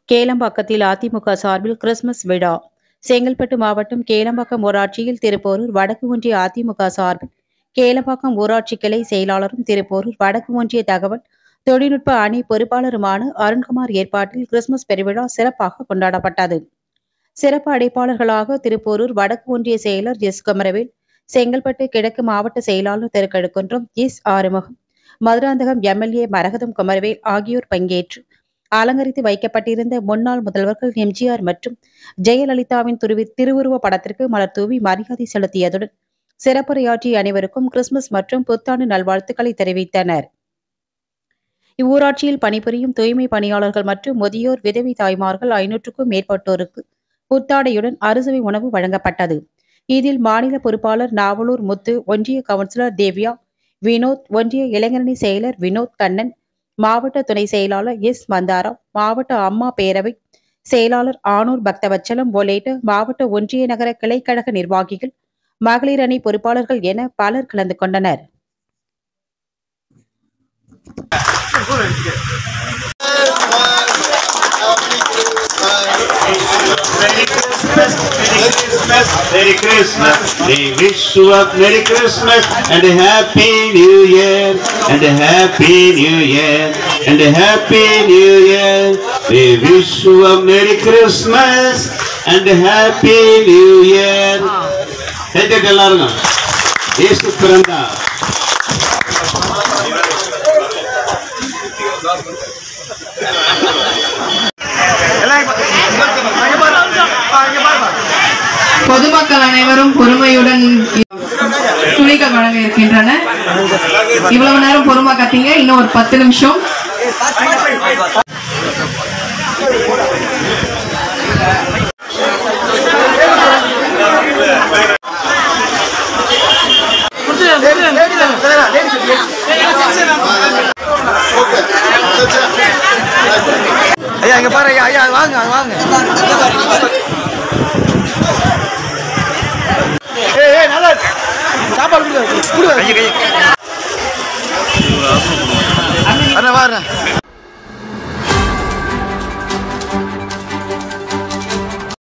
கேளம்பாக்கத்தில் அதிமுக சார்பில் கிறிஸ்துமஸ் விழா செங்கல்பட்டு மாவட்டம் கேளம்பாக்கம் ஊராட்சியில் திருப்போரூர் வடக்கு ஒன்றிய அதிமுக சார்பில் கேளம்பாக்கம் ஊராட்சி கிளை செயலாளரும் திருப்போரூர் வடக்கு ஒன்றிய தகவல் தொழில்நுட்ப அணி பொறுப்பாளருமான அருண்குமார் ஏற்பாட்டில் கிறிஸ்துமஸ் பெருவிழா சிறப்பாக கொண்டாடப்பட்டது சிறப்பு அழைப்பாளர்களாக திருப்போரூர் வடக்கு ஒன்றிய செயலர் எஸ் குமரவேல் செங்கல்பட்டு கிழக்கு மாவட்ட செயலாளர் திருக்கழுக்குன்றம் எஸ் ஆறுமுகம் மதுராந்தகம் எம்எல்ஏ மரகதம் குமரவேல் ஆகியோர் பங்கேற்று அலங்கரித்து வைக்கப்பட்டிருந்த முன்னாள் முதல்வர்கள் எம்ஜிஆர் மற்றும் ஜெயலலிதாவின் துருவி திருவுருவ படத்திற்கு மலர் தூவி மரியாதை செலுத்தியதுடன் சிறப்புரையாற்றிய அனைவருக்கும் கிறிஸ்துமஸ் மற்றும் புத்தாண்டு நல்வாழ்த்துக்களை தெரிவித்தனர் இவ்வூராட்சியில் பணிபுரியும் தூய்மை பணியாளர்கள் மற்றும் முதியோர் விதவை தாய்மார்கள் ஐநூற்றுக்கும் மேற்பட்டோருக்கு புத்தாடையுடன் அறுசுவை உணவு வழங்கப்பட்டது இதில் மாநில பொறுப்பாளர் நாவலூர் முத்து ஒன்றிய கவுன்சிலர் தேவ்யா வினோத் ஒன்றிய இளைஞரணி செயலர் வினோத் கண்ணன் மாவட்ட துணை செயலாளர் எஸ் மந்தாரா மாவட்ட அம்மா பேரவை செயலாளர் ஆனூர் பக்தவச்சலம் உள்ளிட்ட மாவட்ட ஒன்றிய நகர கிளைக்கழக நிர்வாகிகள் மகளிர் அணி பொறுப்பாளர்கள் என பலர் கலந்து கொண்டனர் Merry Christmas, Merry Christmas, Merry Christmas. We wish you a Merry Christmas and a Happy New Year, and a Happy New Year, and a Happy New Year. We wish you a Merry Christmas and a Happy New Year. கேட்டுட்டு எல்லாருங்க இயேசு பிறந்தார் பொதுமக்கள் அனைவரும் பொறுமையுடன் துணிகள் வழங்க இருக்கின்றன இவ்வளவு நேரம் பொறுமை கத்தீங்க இன்னும் ஒரு பத்து நிமிஷம் ஐயா இங்க பாரு ஐயா ஐயா வாங்க வாங்க